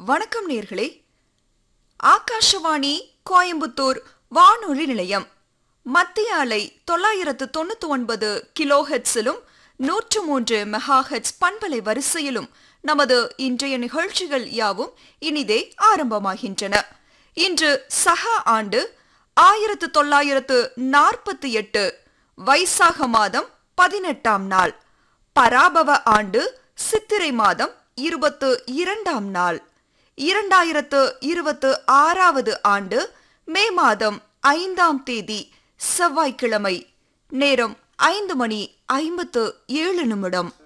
வணக்கம் நேர்களே ஆகாஷவாணி கோயம்புத்தூர் வானொலி நிலையம் மத்திய அலை தொள்ளாயிரத்து தொண்ணூத்தி ஒன்பது கிலோ ஹெட்ஸிலும் நூற்று மூன்று மெகா ஹெட்ஸ் பண்பலை வரிசையிலும் நமது இன்றைய நிகழ்ச்சிகள் யாவும் இனிதே ஆரம்பமாகின்றன இன்று சக ஆண்டு ஆயிரத்து தொள்ளாயிரத்து நாற்பத்தி எட்டு வைசாக மாதம் பதினெட்டாம் நாள் பராபவ ஆண்டு சித்திரை மாதம் இருபத்து இரண்டாம் நாள் இரண்டாயிரத்து இருபத்து ஆறாவது ஆண்டு மே மாதம் ஐந்தாம் தேதி செவ்வாய்க்கிழமை நேரம் ஐந்து மணி ஐம்பத்து ஏழு நிமிடம்